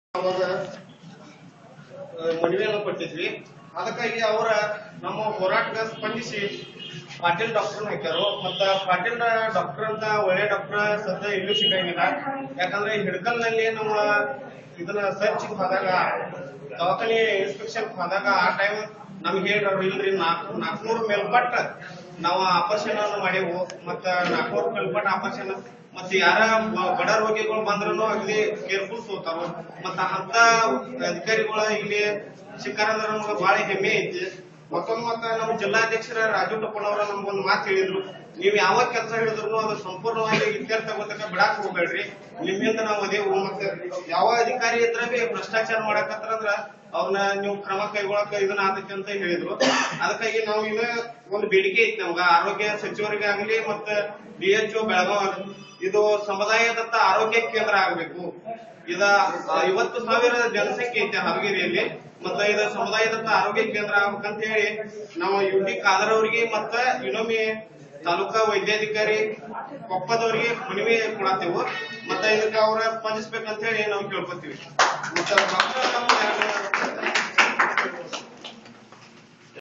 ಅವಾಗ ಆ, ಮನವಿಯನ್ನು ಕೊಟ್ಟಿದ್ವಿ ಅದಕ್ಕಾಗಿ ಅವರ ನಮ್ಮ ಹೋರಾಟಕ್ಕೆ ಸ್ಪಂದಿಸಿ ಪಾಟೀಲ್ ಡಾಕ್ಟರ್ ಹಾಕ್ಯಾರು ಮತ್ತ ಪಾಟೀಲ್ ಡಾಕ್ಟರ್ ಅಂತ ಒಳ್ಳೆ ಡಾಕ್ಟರ್ ಸದ್ಯ ಇಲ್ಲೂ ಸಿಗಂಗಿಲ್ಲ ಯಾಕಂದ್ರೆ ಹಿಡ್ಕಲ್ನಲ್ಲಿ ನಮ್ಮ ಇದನ್ನ ಸರ್ಚ್ ಹೋದಾಗ ದವಾಖಾನೆ ಇನ್ಸ್ಪೆಕ್ಷನ್ ಹೋದಾಗ ಆ ಟೈಮ್ ನಮ್ಗೆ ಹೇಳ್ರವ್ರು ಇಲ್ರಿ ನಾಲ್ಕು ನಾಲ್ಕನೂರು ಮೇಲ್ಪಟ್ಟ ನಾವು ಆಪರೇಷನ್ ಅನ್ನು ಮಾಡೇವು ಮತ್ತ ನಾಲ್ಕನೂರು ಮೇಲ್ಪಟ್ಟ ಆಪರೇಷನ್ ಮತ್ತೆ ಯಾರ ಬ- ಬಡ ರೋಗಿಗಳು ಬಂದ್ರು ಅಗದಿ ಕೇರ್ಫುಲ್ ತೋತಾರ ಮತ್ತ ಅಂತ ಅಧಿಕಾರಿಗಳ ಇಲ್ಲಿ ಸಿಕ್ಕಾರಂದ್ರ ನಮ್ಗೆ ಬಹಳ ಹೆಮ್ಮೆ ಐತಿ ಮತ್ತೊಂದ್ ಮತ್ತ ನಮ್ಮ ಜಿಲ್ಲಾಧ್ಯಕ್ಷರ ರಾಜು ಟಪ್ಪಣ್ಣವ್ರ ನಮ್ಗೊಂದು ಮಾತು ಹೇಳಿದ್ರು ನೀವ್ ಯಾವ ಕೆಲಸ ಹೇಳಿದ್ರು ಅದು ಸಂಪೂರ್ಣವಾಗಿ ಇತ್ಯರ್ಥ ಗೊತ್ತಕ ಬಿಡಾಕ್ ಹೋಗ್ಬೇಡ್ರಿ ನಿಮ್ಮಿಂದ ನಾವು ಅದೇವು ಮತ್ತೆ ಯಾವ ಅಧಿಕಾರಿ ಇದ್ರ ಬಿ ಭ್ರಷ್ಟಾಚಾರ ಮಾಡಕತ್ತಾರಂದ್ರ ಅವ್ರನ್ನ ನೀವು ಕ್ರಮ ಕೈಗೊಳಕ ಇದನ್ನ ಆತೈತಿ ಅಂತ ಹೇಳಿದ್ರು ಅದಕ್ಕಾಗಿ ನಾವು ಇನ್ನ ಒಂದು ಬೇಡಿಕೆ ಐತಿ ನಮ್ಗ ಆರೋಗ್ಯ ಸಚಿವರಿಗೆ ಆಗಲಿ ಮತ್ತ ಡಿ ಎಚ್ ಬೆಳಗಾವ್ ಇದು ಸಮುದಾಯದತ್ತ ಆರೋಗ್ಯ ಕೇಂದ್ರ ಆಗ್ಬೇಕು ಇದ ಐವತ್ತು ಸಾವಿರ ಜನಸಂಖ್ಯೆ ಐತೆ ಹಾವೇರಿಯಲ್ಲಿ ಮತ್ತ ಇದ ಸಮುದಾಯದತ್ತ ಆರೋಗ್ಯ ಕೇಂದ್ರ ಆಗ್ಬೇಕಂತ ಹೇಳಿ ನಾವು ಯು ಟಿ ಖಾದರ್ ಅವರಿಗೆ ಮತ್ತ ಇನ್ನೊಮ್ಮೆ ತಾಲೂಕಾ ವೈದ್ಯಾಧಿಕಾರಿ ಕೊಪ್ಪದವರಿಗೆ ಮನವಿ ಕೊಡತ್ತೇವು ಮತ್ತ ಇದಕ್ಕ ಅವ್ರ ಸ್ಪಂದಿಸ್ಬೇಕಂತ ಹೇಳಿ ನಾವು ಕೇಳ್ಕೊತೀವಿ ಮತ್ತ